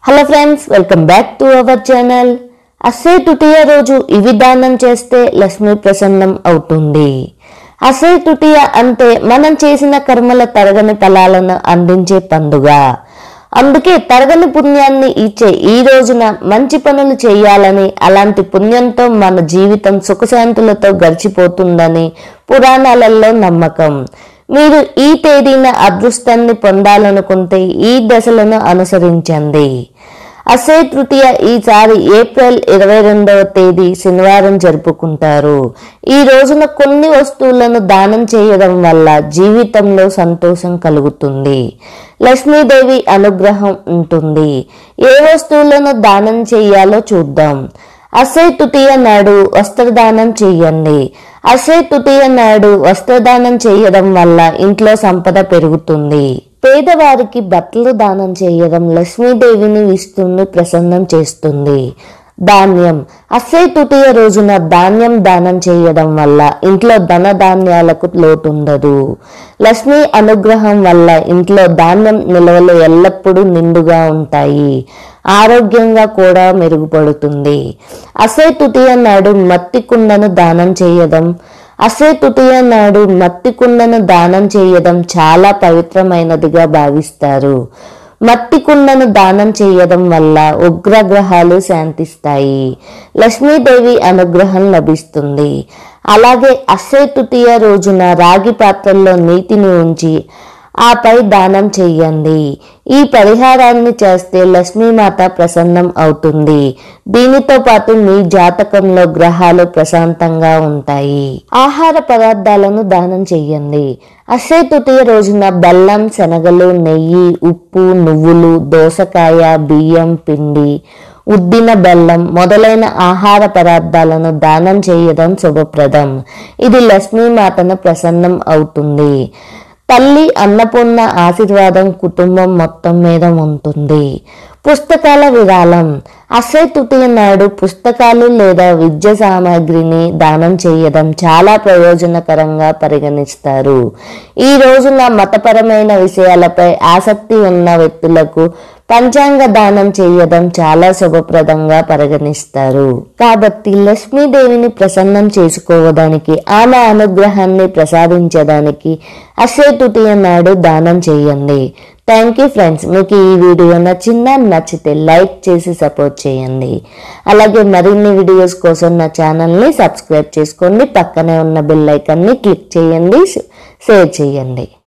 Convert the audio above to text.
hello friends welcome back to our channel అసే తుటియ రోజు ఇవి దానం చేస్తే లక్ష్మి ప్రసన్నం అవుతుంది అసే తుటియ అంటే మనం చేసిన కర్మల తరగని ఫలాలను అందించే పండుగ అందుకే తరగని పుణ్యాన్ని ఇచ్చే ఈ రోజున మంచి పనులు చేయాలని అలాంటి పుణ్యంతో మన జీవితం సుఖశాంతులతో గడిచిపోతుందని పురాణాలలో నమ్మకం మీరు ఈ తేదీన అదృష్టాన్ని పొందాలనుకుంటే ఈ దశలను అనుసరించండి అసే తృతీయ ఈసారి ఏప్రిల్ ఇరవై రెండవ తేదీ శనివారం జరుపుకుంటారు ఈ రోజున కొన్ని వస్తువులను దానం చేయడం వల్ల జీవితంలో సంతోషం కలుగుతుంది లక్ష్మీదేవి అనుగ్రహం ఉంటుంది ఏ వస్తువులను దానం చేయాలో చూద్దాం అసే తుతీయ నాడు వస్త్రదానం చేయండి అసే తుతీయ నాడు వస్త్రదానం చేయడం వల్ల ఇంట్లో సంపద పెరుగుతుంది పేదవారికి బట్టలు దానం చేయడం లక్ష్మీదేవిని విష్ణుని ప్రసన్నం చేస్తుంది ధాన్యం అసే తుతీయ రోజున ధాన్యం దానం చేయడం వల్ల ఇంట్లో ధన ధాన్యాలకు లోటుండదు లక్ష్మీ అనుగ్రహం వల్ల ఇంట్లో ధాన్యం నిల్వలు ఎల్లప్పుడూ నిండుగా ఉంటాయి ఆరోగ్యంగా కూడా మెరుగుపడుతుంది అసే తుతీయ నాడు మట్టి కుండను దానం చేయడం అసే తుతీయ నాడు మట్టి కుండను దానం చేయడం చాలా పవిత్రమైనదిగా భావిస్తారు మట్టి కుండను దానం చేయడం వల్ల ఉగ్రగ్రహాలు శాంతిస్తాయి లక్ష్మీదేవి అనుగ్రహం లభిస్తుంది అలాగే అక్షయ తృతీయ రోజున రాగి పాత్రల్లో నీటిని ఉంచి ఆపై దానం చెయ్యండి ఈ పరిహారాన్ని చేస్తే లక్ష్మీమాత ప్రసన్నం అవుతుంది దీనితో పాటు మీ జాతకంలో గ్రహాలు ప్రశాంతంగా ఉంటాయి ఆహార పదార్థాలను దానం చెయ్యండి అక్షయ తృతీయ రోజున బెల్లం శనగలు నెయ్యి ఉప్పు నువ్వులు దోసకాయ బియ్యం పిండి ఉద్దిన బెల్లం మొదలైన ఆహార పదార్థాలను దానం చేయడం శుభప్రదం ఇది లక్ష్మీమాతను ప్రసన్నం అవుతుంది తల్లి అన్నపూర్ణ ఆశీర్వాదం కుటుంబం మొత్తం మీద ఉంటుంది పుస్తకాల విరాళం అక్షయ తృతీయ నాడు పుస్తకాలు లేదా విద్య సామాగ్రిని దానం చేయడం చాలా ప్రయోజనకరంగా పరిగణిస్తారు ఈ రోజున మతపరమైన విషయాలపై ఆసక్తి ఉన్న వ్యక్తులకు పంచాంగ దానం చేయడం చాలా శుభప్రదంగా పరిగణిస్తారు కాబట్టి లక్ష్మీదేవిని ప్రసన్నం చేసుకోవడానికి ఆమె అనుగ్రహాన్ని ప్రసాదించడానికి అక్షయ తృతీయ నాడు దానం చేయండి థ్యాంక్ యూ ఫ్రెండ్స్ మీకు ఈ వీడియో నచ్చిందా నచ్చితే లైక్ చేసి సపోర్ట్ చేయండి అలాగే మరిన్ని వీడియోస్ కోసం నా ఛానల్ని సబ్స్క్రైబ్ చేసుకోండి పక్కనే ఉన్న బెల్ ఐకాన్ని క్లిక్ చేయండి షేర్ చేయండి